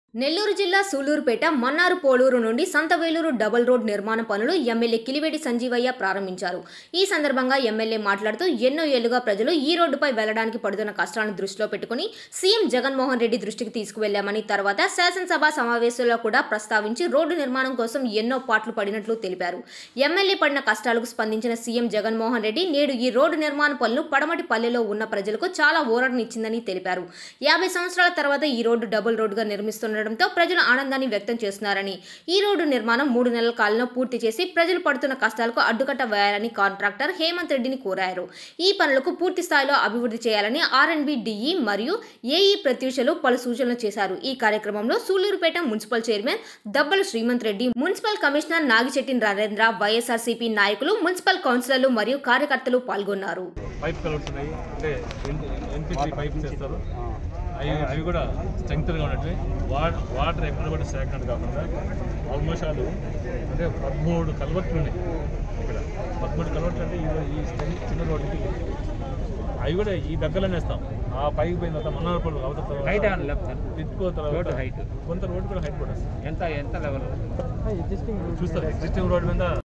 నెల్లూరు జిల్లా సూలూరుపేట మన్నారు పోలూరు నుండి సంతవేలూరు double road నిర్మాణ పనులు ఎమ్మెల్యే కిలివేటి సంజీవయ్య ప్రారంభించారు ఈ సందర్భంగా ఎమ్మెల్యే మాట్లాడుతూ ఎన్నో ఏళ్లుగా ప్రజలు ఈ రోడ్డుపై వెళ్లడానికి పడుతున్న కష్టాలను దృష్టిలో పెట్టుకుని సీఎం జగన్మోహన్ రెడ్డి దృష్టికి తీసుకువెళ్లామని తర్వాత శాసనసభ సమావేశంలో కూడా ప్రస్తావించి రోడ్డు నిర్మాణం కోసం ఎన్నో పాట్లు పడినట్లు తెలిపారు ఎమ్మెల్యే పడిన కష్టాలకు స్పందించిన సీఎం జగన్మోహన్ రెడ్డి నేడు ఈ రోడ్డు నిర్మాణ పనులు పడమటి పల్లెలో ఉన్న ప్రజలకు చాలా ఊరటనిచ్చిందని తెలిపారు యాభై సంవత్సరాల తర్వాత ఈ రోడ్డు డబుల్ రోడ్డుగా నిర్మిస్తుండటంతో ప్రజలు ఆనందాన్ని వ్యక్తం చేస్తున్నారని ఈ రోడ్డు నిర్మాణం మూడు నెలల కాలంలో పూర్తి చేసి ప్రజలు పడుతున్న కష్టాలకు అడ్డుకట్ట వేయాలని కాంట్రాక్టర్ హేమంత్ రెడ్డిని కోరారు ఈ పనులకు పూర్తి స్థాయిలో అభివృద్ధి చేయాలని ఆర్ఎండ్బి డిఈ మరియు ఏఈ ప్రత్యూషలు పలు సూచనలు చేశారు ఈ కార్యక్రమంలో Sullurpeta municipal chairman Dabbala Srimanth Reddy municipal commissioner Nagisetty Narendra YSRCP నాయకులు మున్సిపల్ కౌన్సిలర్లు మరియు కార్యకర్తలు పాల్గొన్నారు పైప్ కలర్స్ ఉన్నాయి అంటే ఎన్పిసి పైప్ చేస్తారు అవి అవి కూడా స్ట్రెంగ్త్గా ఉన్నట్టు వాటర్ వాటర్ ఎక్కడ కూడా సేకరణ కాకుండా ఆల్మోస్ట్ ఆల్ అంటే పదమూడు కలవట్లు ఉన్నాయి ఇక్కడ పదమూడు కలవట్లు అంటే ఈ ఈ strength చిన్న రోడ్డుకి అవి కూడా ఈ దగ్గరలోనే వేస్తాం ఆ పైకి పోయిన తర్వాత మన్నారపల్లి అవతల హైట్ ఏమన్నా లేపుతా తిప్పుకో తర్వాత రోడ్డు height. కొంత రోడ్డు కూడా హైట్ కూడా వస్తుంది ఎంత ఎంత లెవెల్ చూస్తారు ఎగ్జిస్టింగ్ రోడ్డు మీద